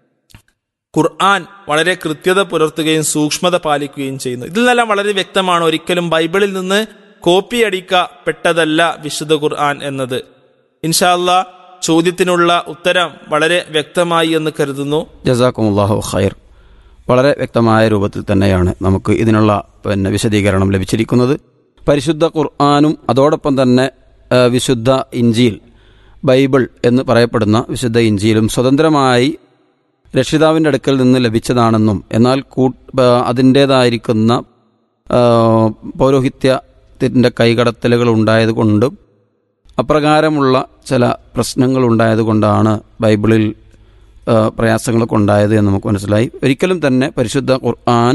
ഖുർആൻ വളരെ കൃത്യത പുലർത്തുകയും സൂക്ഷ്മത പാലിക്കുകയും ചെയ്യുന്നു ഇതിൽ നിന്നെല്ലാം വളരെ വ്യക്തമാണ് ഒരിക്കലും ബൈബിളിൽ നിന്ന് കോപ്പി അടിക്കപ്പെട്ടതല്ല വിശുദ്ധ ഖുർആൻ എന്നത് ഇൻഷാല്ല ചോദ്യത്തിനുള്ള ഉത്തരം വളരെ വ്യക്തമായി എന്ന് കരുതുന്നു ജസാക്കുമുല്ലാഹു ഖൈർ വളരെ വ്യക്തമായ രൂപത്തിൽ തന്നെയാണ് നമുക്ക് ഇതിനുള്ള പിന്നെ വിശദീകരണം ലഭിച്ചിരിക്കുന്നത് പരിശുദ്ധ ഖുർആാനും അതോടൊപ്പം തന്നെ ആ, വിശുദ്ധ ഇഞ്ചിയിൽ ബൈബിൾ എന്ന് പറയപ്പെടുന്ന വിശുദ്ധ ഇഞ്ചിയിലും സ്വതന്ത്രമായി രക്ഷിതാവിൻ്റെ അടുക്കൽ നിന്ന് ലഭിച്ചതാണെന്നും എന്നാൽ കൂ ആ, അതിൻ്റേതായിരിക്കുന്ന ആ, പൗരോഹിത്യത്തിൻ്റെ കൈകടത്തലുകൾ ഉണ്ടായതുകൊണ്ടും അപ്രകാരമുള്ള ചില പ്രശ്നങ്ങൾ ഉണ്ടായതുകൊണ്ടാണ് ബൈബിളിൽ ആ, പ്രയാസങ്ങളൊക്കെ ഉണ്ടായത് എന്ന് നമുക്ക് മനസ്സിലായി ഒരിക്കലും തന്നെ പരിശുദ്ധ ഖുർആൻ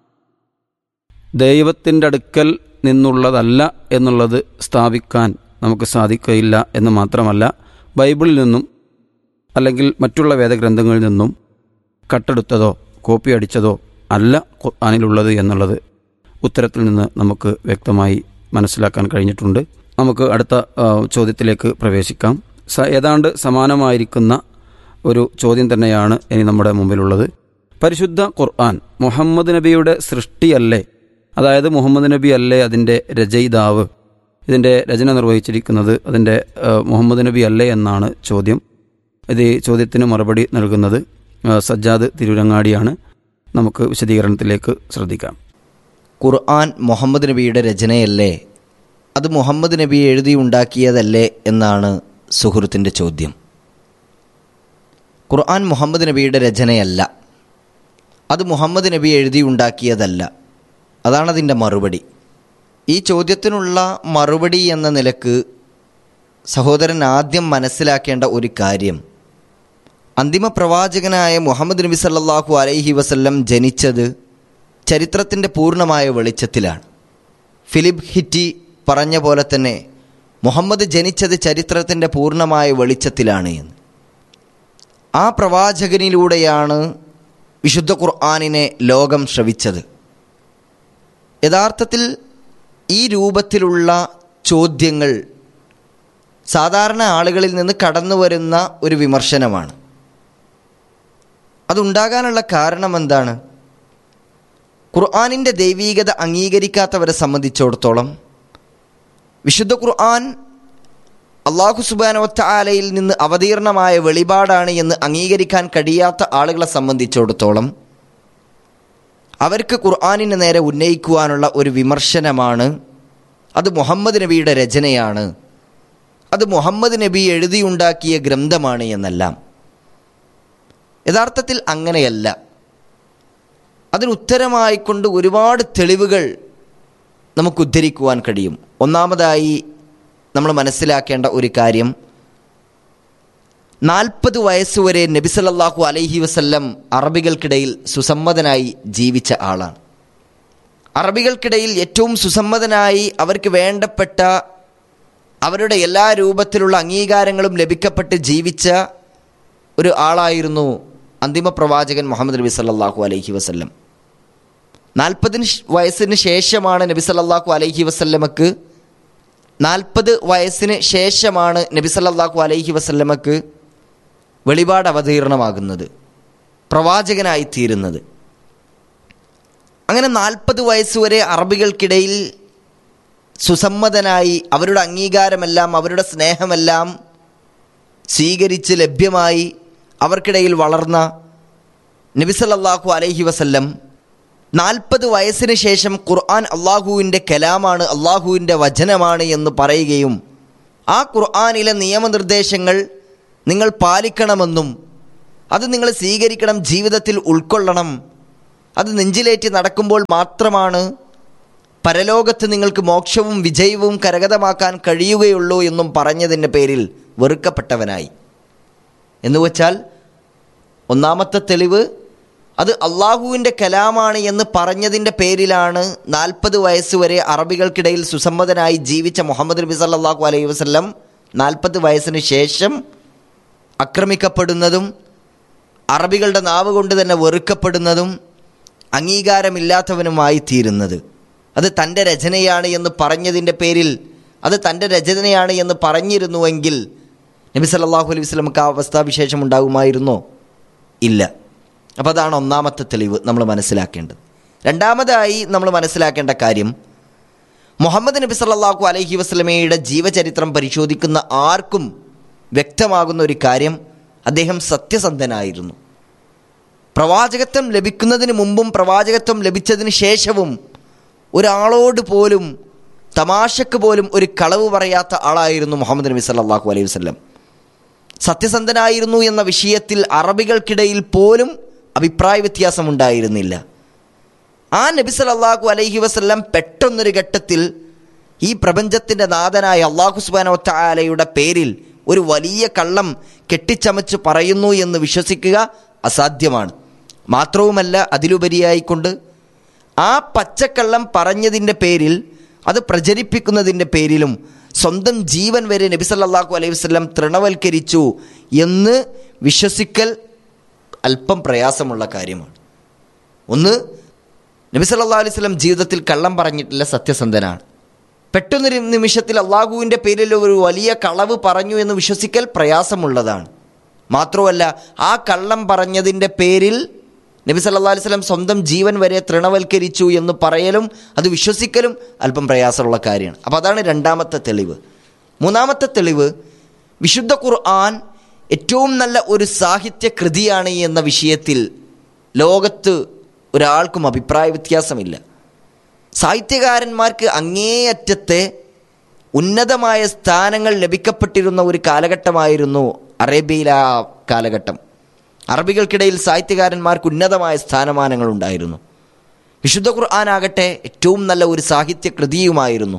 ദൈവത്തിൻ്റെ അടുക്കൽ നിന്നുള്ളതല്ല എന്നുള്ളത് സ്ഥാപിക്കാൻ നമുക്ക് സാധിക്കുകയില്ല എന്ന് മാത്രമല്ല ബൈബിളിൽ നിന്നും അല്ലെങ്കിൽ മറ്റുള്ള വേദഗ്രന്ഥങ്ങളിൽ നിന്നും കട്ടെടുത്തതോ കോപ്പി അടിച്ചതോ അല്ല ഖുർആാനിലുള്ളത് എന്നുള്ളത് ഉത്തരത്തിൽ നിന്ന് നമുക്ക് വ്യക്തമായി മനസ്സിലാക്കാൻ കഴിഞ്ഞിട്ടുണ്ട് നമുക്ക് അടുത്ത ആ, ചോദ്യത്തിലേക്ക് പ്രവേശിക്കാം സ ഏതാണ്ട് സമാനമായിരിക്കുന്ന ഒരു ചോദ്യം തന്നെയാണ് ഇനി നമ്മുടെ മുമ്പിലുള്ളത് പരിശുദ്ധ ഖുർആൻ മുഹമ്മദ് നബിയുടെ സൃഷ്ടിയല്ലേ അതായത് മുഹമ്മദ് നബി അല്ലേ അതിൻ്റെ രചയിതാവ് ഇതിൻ്റെ രചന നിർവഹിച്ചിരിക്കുന്നത് അതിൻ്റെ ആ, മുഹമ്മദ് നബി അല്ലേ എന്നാണ് ചോദ്യം ഇത് ഈ ചോദ്യത്തിന് മറുപടി നൽകുന്നത് ആ, സജ്ജാദ് തിരുരങ്ങാടിയാണ് നമുക്ക് വിശദീകരണത്തിലേക്ക് ശ്രദ്ധിക്കാം ഖുർആൻ മുഹമ്മദ് നബിയുടെ രചനയല്ലേ അത് മുഹമ്മദ് നബി എഴുതി ഉണ്ടാക്കിയതല്ലേ എന്നാണ് സുഹൃത്തിൻ്റെ ചോദ്യം ഖുർആൻ മുഹമ്മദ് നബിയുടെ രചനയല്ല അത് മുഹമ്മദ് നബി എഴുതി ഉണ്ടാക്കിയതല്ല അതാണതിൻ്റെ മറുപടി ഈ ചോദ്യത്തിനുള്ള മറുപടി എന്ന നിലക്ക് സഹോദരൻ ആദ്യം മനസ്സിലാക്കേണ്ട ഒരു കാര്യം അന്തിമ പ്രവാചകനായ മുഹമ്മദ് നബി സല്ലല്ലാഹു അലൈഹി വസല്ലം ജനിച്ചത് ചരിത്രത്തിൻ്റെ പൂർണ്ണമായ വെളിച്ചത്തിലാണ് ഫിലിപ്പ് ഹിറ്റി പറഞ്ഞ പോലെ തന്നെ മുഹമ്മദ് ജനിച്ചത് ചരിത്രത്തിൻ്റെ പൂർണ്ണമായ വെളിച്ചത്തിലാണ് എന്ന് ആ പ്രവാചകനിലൂടെയാണ് വിശുദ്ധ ഖുർആാനിനെ ലോകം ശ്രവിച്ചത് യഥാർത്ഥത്തിൽ ഈ രൂപത്തിലുള്ള ചോദ്യങ്ങൾ സാധാരണ ആളുകളിൽ നിന്ന് കടന്നു വരുന്ന ഒരു വിമർശനമാണ് അതുണ്ടാകാനുള്ള കാരണം എന്താണ് ഖുർആാനിൻ്റെ ദൈവീകത അംഗീകരിക്കാത്തവരെ സംബന്ധിച്ചിടത്തോളം വിശുദ്ധ ഖുർആൻ അള്ളാഹു സുബാനവത്താലയിൽ നിന്ന് അവതീർണമായ വെളിപാടാണ് എന്ന് അംഗീകരിക്കാൻ കഴിയാത്ത ആളുകളെ സംബന്ധിച്ചിടത്തോളം അവർക്ക് ഖുർആാനിന് നേരെ ഉന്നയിക്കുവാനുള്ള ഒരു വിമർശനമാണ് അത് മുഹമ്മദ് നബിയുടെ രചനയാണ് അത് മുഹമ്മദ് നബി എഴുതിയുണ്ടാക്കിയ ഗ്രന്ഥമാണ് എന്നെല്ലാം യഥാർത്ഥത്തിൽ അങ്ങനെയല്ല അതിനുത്തരമായിക്കൊണ്ട് ഒരുപാട് തെളിവുകൾ നമുക്ക് ഉദ്ധരിക്കുവാൻ കഴിയും ഒന്നാമതായി നമ്മൾ മനസ്സിലാക്കേണ്ട ഒരു കാര്യം നാൽപ്പത് വയസ്സുവരെ നബി സല്ലല്ലാഹു അലൈഹി വസല്ലം അറബികൾക്കിടയിൽ സുസമ്മതനായി ജീവിച്ച ആളാണ് അറബികൾക്കിടയിൽ ഏറ്റവും സുസമ്മതനായി അവർക്ക് വേണ്ടപ്പെട്ട അവരുടെ എല്ലാ രൂപത്തിലുള്ള അംഗീകാരങ്ങളും ലഭിക്കപ്പെട്ട് ജീവിച്ച ഒരു ആളായിരുന്നു അന്തിമ പ്രവാചകൻ മുഹമ്മദ് നബി സല്ലല്ലാഹു അലൈഹി വസല്ലം നാൽപ്പതിന് വയസ്സിന് ശേഷമാണ് നബി സല്ലല്ലാഹു അലൈഹി വസല്ലമക്ക് നാൽപ്പത് വയസ്സിന് ശേഷമാണ് നബി സല്ലല്ലാഹു അലൈഹി വസല്ലമക്ക് വെളിപാട് അവതീർണമാകുന്നത് പ്രവാചകനായി തീരുന്നത് അങ്ങനെ നാൽപ്പത് വയസ്സുവരെ അറബികൾക്കിടയിൽ സുസമ്മതനായി അവരുടെ അംഗീകാരമെല്ലാം അവരുടെ സ്നേഹമെല്ലാം സ്വീകരിച്ച് ലഭ്യമായി അവർക്കിടയിൽ വളർന്ന നബി സല്ലല്ലാഹു അലൈഹി വസല്ലം നാൽപ്പത് വയസ്സിന് ശേഷം ഖുർആൻ അള്ളാഹുവിൻ്റെ കലാമാണ് അള്ളാഹുവിൻ്റെ വചനമാണ് എന്ന് പറയുകയും ആ ഖുർആനിലെ നിയമനിർദ്ദേശങ്ങൾ നിങ്ങൾ പാലിക്കണമെന്നും അത് നിങ്ങൾ സ്വീകരിക്കണം ജീവിതത്തിൽ ഉൾക്കൊള്ളണം അത് നെഞ്ചിലേറ്റി നടക്കുമ്പോൾ മാത്രമാണ് പരലോകത്ത് നിങ്ങൾക്ക് മോക്ഷവും വിജയവും കരഗതമാക്കാൻ കഴിയുകയുള്ളൂ എന്നും പറഞ്ഞതിൻ്റെ പേരിൽ വെറുക്കപ്പെട്ടവനായി എന്നുവച്ചാൽ ഒന്നാമത്തെ തെളിവ് അത് അള്ളാഹുവിൻ്റെ കലാമാണ് എന്ന് പറഞ്ഞതിൻ്റെ പേരിലാണ് നാൽപ്പത് വയസ്സ് വരെ അറബികൾക്കിടയിൽ സുസമ്മതനായി ജീവിച്ച മുഹമ്മദ് നബി സല്ലാഹു അലൈഹി വസ്ലം നാൽപ്പത് വയസ്സിന് ശേഷം ആക്രമിക്കപ്പെടുന്നതും അറബികളുടെ നാവ് കൊണ്ട് തന്നെ വെറുക്കപ്പെടുന്നതും അംഗീകാരമില്ലാത്തവനുമായി തീരുന്നത് അത് തൻ്റെ രചനയാണ് എന്ന് പറഞ്ഞതിൻ്റെ പേരിൽ അത് തൻ്റെ രചനയാണ് എന്ന് പറഞ്ഞിരുന്നുവെങ്കിൽ നബി സല്ലാഹു അലൈഹി വസ്ലമക്ക് ആ അവസ്ഥാവിശേഷം ഉണ്ടാകുമായിരുന്നോ ഇല്ല അപ്പോൾ അതാണ് ഒന്നാമത്തെ തെളിവ് നമ്മൾ മനസ്സിലാക്കേണ്ടത് രണ്ടാമതായി നമ്മൾ മനസ്സിലാക്കേണ്ട കാര്യം മുഹമ്മദ് നബി സല്ലാഹു അലൈഹി വസ്ലമയുടെ ജീവചരിത്രം പരിശോധിക്കുന്ന ആർക്കും വ്യക്തമാകുന്ന ഒരു കാര്യം അദ്ദേഹം സത്യസന്ധനായിരുന്നു പ്രവാചകത്വം ലഭിക്കുന്നതിന് മുമ്പും പ്രവാചകത്വം ലഭിച്ചതിന് ശേഷവും ഒരാളോട് പോലും തമാശക്ക് പോലും ഒരു കളവ് പറയാത്ത ആളായിരുന്നു മുഹമ്മദ് നബി സല്ലാഹു അലൈഹി വസ്ലം സത്യസന്ധനായിരുന്നു എന്ന വിഷയത്തിൽ അറബികൾക്കിടയിൽ പോലും അഭിപ്രായ വ്യത്യാസമുണ്ടായിരുന്നില്ല ആ നബി സല്ലാഹു അലൈഹി വസ്ലം പെട്ടെന്നൊരു ഘട്ടത്തിൽ ഈ പ്രപഞ്ചത്തിൻ്റെ നാഥനായ അള്ളാഹു സുബാനോത്താലയുടെ പേരിൽ ഒരു വലിയ കള്ളം കെട്ടിച്ചമച്ച് പറയുന്നു എന്ന് വിശ്വസിക്കുക അസാധ്യമാണ് മാത്രവുമല്ല അതിലുപരിയായിക്കൊണ്ട് ആ പച്ചക്കള്ളം പറഞ്ഞതിൻ്റെ പേരിൽ അത് പ്രചരിപ്പിക്കുന്നതിൻ്റെ പേരിലും സ്വന്തം ജീവൻ വരെ നബി സല്ലാഹു അലൈഹി വസ്ലം തൃണവൽക്കരിച്ചു എന്ന് വിശ്വസിക്കൽ അല്പം പ്രയാസമുള്ള കാര്യമാണ് ഒന്ന് നബി സല്ലാ അലൈഹി സ്വലം ജീവിതത്തിൽ കള്ളം പറഞ്ഞിട്ടില്ല സത്യസന്ധനാണ് പെട്ടെന്നൊരു നിമിഷത്തിൽ അള്ളാഹുവിൻ്റെ പേരിൽ ഒരു വലിയ കളവ് പറഞ്ഞു എന്ന് വിശ്വസിക്കൽ പ്രയാസമുള്ളതാണ് മാത്രമല്ല ആ കള്ളം പറഞ്ഞതിൻ്റെ പേരിൽ നബി സല്ലാ അലൈഹി സ്വലം സ്വന്തം ജീവൻ വരെ തൃണവൽക്കരിച്ചു എന്ന് പറയലും അത് വിശ്വസിക്കലും അല്പം പ്രയാസമുള്ള കാര്യമാണ് അപ്പോൾ അതാണ് രണ്ടാമത്തെ തെളിവ് മൂന്നാമത്തെ തെളിവ് വിശുദ്ധ ഖുർആൻ ഏറ്റവും നല്ല ഒരു സാഹിത്യ കൃതിയാണ് എന്ന വിഷയത്തിൽ ലോകത്ത് ഒരാൾക്കും അഭിപ്രായ വ്യത്യാസമില്ല സാഹിത്യകാരന്മാർക്ക് അങ്ങേയറ്റത്തെ ഉന്നതമായ സ്ഥാനങ്ങൾ ലഭിക്കപ്പെട്ടിരുന്ന ഒരു കാലഘട്ടമായിരുന്നു അറേബ്യയിലെ ആ കാലഘട്ടം അറബികൾക്കിടയിൽ സാഹിത്യകാരന്മാർക്ക് ഉന്നതമായ സ്ഥാനമാനങ്ങൾ ഉണ്ടായിരുന്നു വിശുദ്ധ ഖുർആാനാകട്ടെ ഏറ്റവും നല്ല ഒരു സാഹിത്യ കൃതിയുമായിരുന്നു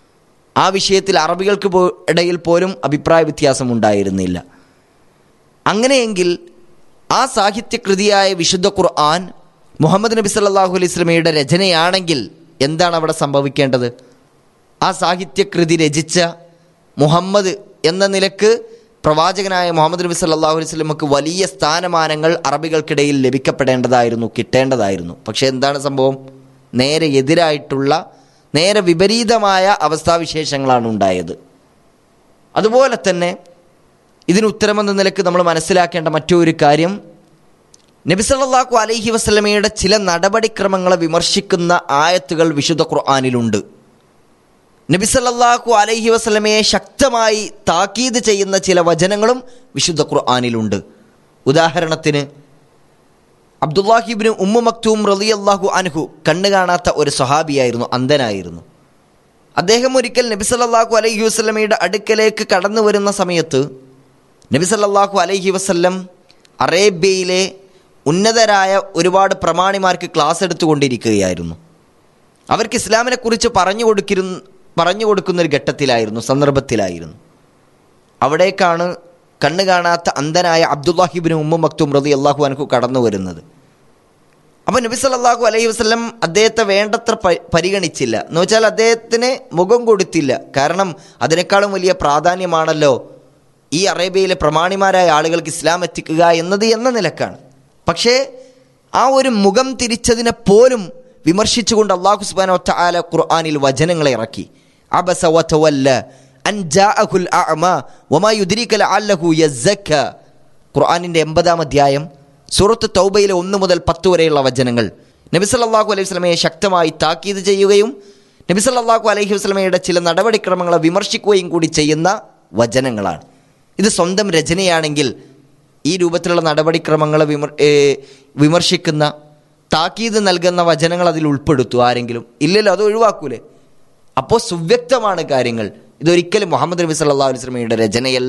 ആ വിഷയത്തിൽ അറബികൾക്ക് ഇടയിൽ പോലും അഭിപ്രായ വ്യത്യാസം ഉണ്ടായിരുന്നില്ല അങ്ങനെയെങ്കിൽ ആ സാഹിത്യകൃതിയായ വിശുദ്ധ ഖുർആൻ മുഹമ്മദ് നബി സല്ലാഹു അലൈഹി സ്വലമയുടെ രചനയാണെങ്കിൽ എന്താണ് അവിടെ സംഭവിക്കേണ്ടത് ആ സാഹിത്യകൃതി രചിച്ച മുഹമ്മദ് എന്ന നിലക്ക് പ്രവാചകനായ മുഹമ്മദ് നബി സല്ലാഹു അലൈഹി സ്വലമക്ക് വലിയ സ്ഥാനമാനങ്ങൾ അറബികൾക്കിടയിൽ ലഭിക്കപ്പെടേണ്ടതായിരുന്നു കിട്ടേണ്ടതായിരുന്നു പക്ഷേ എന്താണ് സംഭവം നേരെ എതിരായിട്ടുള്ള നേരെ വിപരീതമായ അവസ്ഥാവിശേഷങ്ങളാണ് ഉണ്ടായത് അതുപോലെ തന്നെ ഇതിന് ഉത്തരമെന്ന നിലക്ക് നമ്മൾ മനസ്സിലാക്കേണ്ട മറ്റൊരു കാര്യം നബിസല്ലാഹു അലൈഹി വസ്ലമയുടെ ചില നടപടിക്രമങ്ങളെ വിമർശിക്കുന്ന ആയത്തുകൾ വിശുദ്ധ ഖുർആാനിലുണ്ട് നബിസല്ലാഹു അലൈഹി വസ്ലമയെ ശക്തമായി താക്കീത് ചെയ്യുന്ന ചില വചനങ്ങളും വിശുദ്ധ ഖുർആാനിലുണ്ട് ഉദാഹരണത്തിന് അബ്ദുല്ലാഹിബിന് ഉമ്മു മക്തൂം റലി അള്ളാഹു അൻഹു കണ്ണു കാണാത്ത ഒരു സ്വഹാബിയായിരുന്നു അന്ധനായിരുന്നു അദ്ദേഹം ഒരിക്കൽ നബി സല്ലാഹു അലൈഹി വസ്ലമയുടെ അടുക്കലേക്ക് കടന്നു വരുന്ന സമയത്ത് നബി സല്ലാഹു അലൈഹി വസ്ല്ലം അറേബ്യയിലെ ഉന്നതരായ ഒരുപാട് പ്രമാണിമാർക്ക് ക്ലാസ് എടുത്തുകൊണ്ടിരിക്കുകയായിരുന്നു അവർക്ക് ഇസ്ലാമിനെ കുറിച്ച് പറഞ്ഞു കൊടുക്കിരുന്ന പറഞ്ഞു കൊടുക്കുന്ന ഒരു ഘട്ടത്തിലായിരുന്നു സന്ദർഭത്തിലായിരുന്നു അവിടേക്കാണ് കണ്ണു കാണാത്ത അന്ധനായ അബ്ദുല്ലാഹിബിന് ഉമ്മ മക്തും റതി അള്ളാഹു അനഹു കടന്നു വരുന്നത് അപ്പോൾ നബി സല്ലാഹു അലൈഹി വസ്ലം അദ്ദേഹത്തെ വേണ്ടത്ര പരിഗണിച്ചില്ല എന്ന് വെച്ചാൽ അദ്ദേഹത്തിന് മുഖം കൊടുത്തില്ല കാരണം അതിനേക്കാളും വലിയ പ്രാധാന്യമാണല്ലോ ഈ അറേബ്യയിലെ പ്രമാണിമാരായ ആളുകൾക്ക് ഇസ്ലാം എത്തിക്കുക എന്നത് എന്ന നിലക്കാണ് പക്ഷേ ആ ഒരു മുഖം തിരിച്ചതിനെ പോലും വിമർശിച്ചുകൊണ്ട് അള്ളാഹു സുബാന ആല ഖുർആാനിൽ വചനങ്ങളെ ഇറക്കി അബസ വതവല്ല അൻ ജാഅഹുൽ അഅമ വമാ യുദ്രിക ലഅല്ലഹു യസ്സക്ക ഖുർആനിൻ്റെ എൺപതാം അധ്യായം സൂറത്ത് തൗബയിലെ ഒന്ന് മുതൽ പത്ത് വരെയുള്ള വചനങ്ങൾ നബി സല്ലല്ലാഹു അലൈഹി വസല്ലമയെ ശക്തമായി താക്കീത് ചെയ്യുകയും നബി സല്ലല്ലാഹു അലൈഹി വസല്ലമയുടെ ചില നടപടിക്രമങ്ങളെ വിമർശിക്കുകയും കൂടി ചെയ്യുന്ന വചനങ്ങളാണ് ഇത് സ്വന്തം രചനയാണെങ്കിൽ ഈ രൂപത്തിലുള്ള നടപടിക്രമങ്ങളെ വിമർ ഏ, വിമർശിക്കുന്ന താക്കീത് നൽകുന്ന വചനങ്ങൾ അതിൽ ഉൾപ്പെടുത്തു ആരെങ്കിലും ഇല്ലല്ലോ അത് ഒഴിവാക്കൂലേ അപ്പോൾ സുവ്യക്തമാണ് കാര്യങ്ങൾ ഇതൊരിക്കലും മുഹമ്മദ് നബി സല്ലാ അലൈഹി സ്വലമയുടെ രചനയല്ല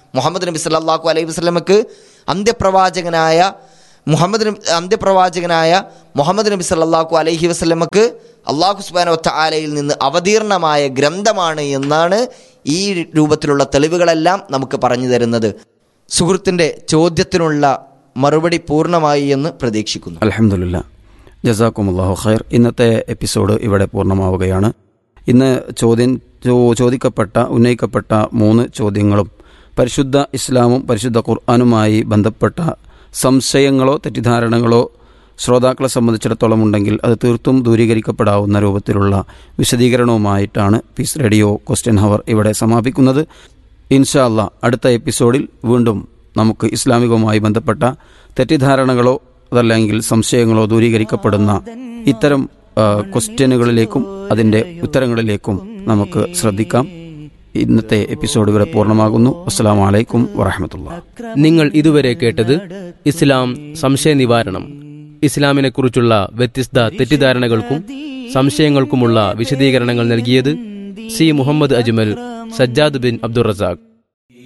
മുഹമ്മദ് നബി സല്ലല്ലാഹു അലൈഹി വസല്ലമക്ക് അന്ത്യപ്രവാചകനായ മുഹമ്മദ് നബി അന്ത്യപ്രവാചകനായ മുഹമ്മദ് നബി സല്ലല്ലാഹു അലൈഹി വസല്ലമക്ക് അള്ളാഹു സുബ്ഹാനഹു വതആലയിൽ നിന്ന് അവതീർണമായ ഗ്രന്ഥമാണ് എന്നാണ് ഈ രൂപത്തിലുള്ള തെളിവുകളെല്ലാം നമുക്ക് പറഞ്ഞു തരുന്നത് സുഹൃത്തിൻ്റെ ചോദ്യത്തിനുള്ള മറുപടി പൂർണ്ണമായി എന്ന് പ്രതീക്ഷിക്കുന്നു അലഹമുല്ല ജസാക്കുമുല്ലാഹു ഖൈർ ഇന്നത്തെ എപ്പിസോഡ് ഇവിടെ പൂർണ്ണമാവുകയാണ് ഇന്ന് ചോദ്യം ചോ- ചോദിക്കപ്പെട്ട ഉന്നയിക്കപ്പെട്ട മൂന്ന് ചോദ്യങ്ങളും പരിശുദ്ധ ഇസ്ലാമും പരിശുദ്ധ ഖുർആാനുമായി ബന്ധപ്പെട്ട സംശയങ്ങളോ തെറ്റിദ്ധാരണകളോ ശ്രോതാക്കളെ സംബന്ധിച്ചിടത്തോളം ഉണ്ടെങ്കിൽ അത് തീർത്തും ദൂരീകരിക്കപ്പെടാവുന്ന രൂപത്തിലുള്ള വിശദീകരണവുമായിട്ടാണ് പീസ് റേഡിയോ ക്വസ്റ്റ്യൻ ഹവർ ഇവിടെ സമാപിക്കുന്നത് ഇൻഷാ അല്ലാ അടുത്ത എപ്പിസോഡിൽ വീണ്ടും നമുക്ക് ഇസ്ലാമികവുമായി ബന്ധപ്പെട്ട തെറ്റിദ്ധാരണകളോ അതല്ലെങ്കിൽ സംശയങ്ങളോ ദൂരീകരിക്കപ്പെടുന്ന ഇത്തരം ആ, ക്വസ്റ്റ്യനുകളിലേക്കും അതിൻ്റെ ഉത്തരങ്ങളിലേക്കും നമുക്ക് ശ്രദ്ധിക്കാം ഇന്നത്തെ എപ്പിസോഡ് ഇവിടെ പൂർണ്ണമാകുന്നു അസ്സാം വലൈക്കും വറഹമത്തുള്ള നിങ്ങൾ ഇതുവരെ കേട്ടത് ഇസ്ലാം സംശയ നിവാരണം ഇസ്ലാമിനെക്കുറിച്ചുള്ള വ്യത്യസ്ത തെറ്റിദ്ധാരണകൾക്കും സംശയങ്ങൾക്കുമുള്ള വിശദീകരണങ്ങൾ നൽകിയത് സി മുഹമ്മദ് അജ്മൽ സജ്ജാദ് ബിൻ അബ്ദുൾ റസാഖ്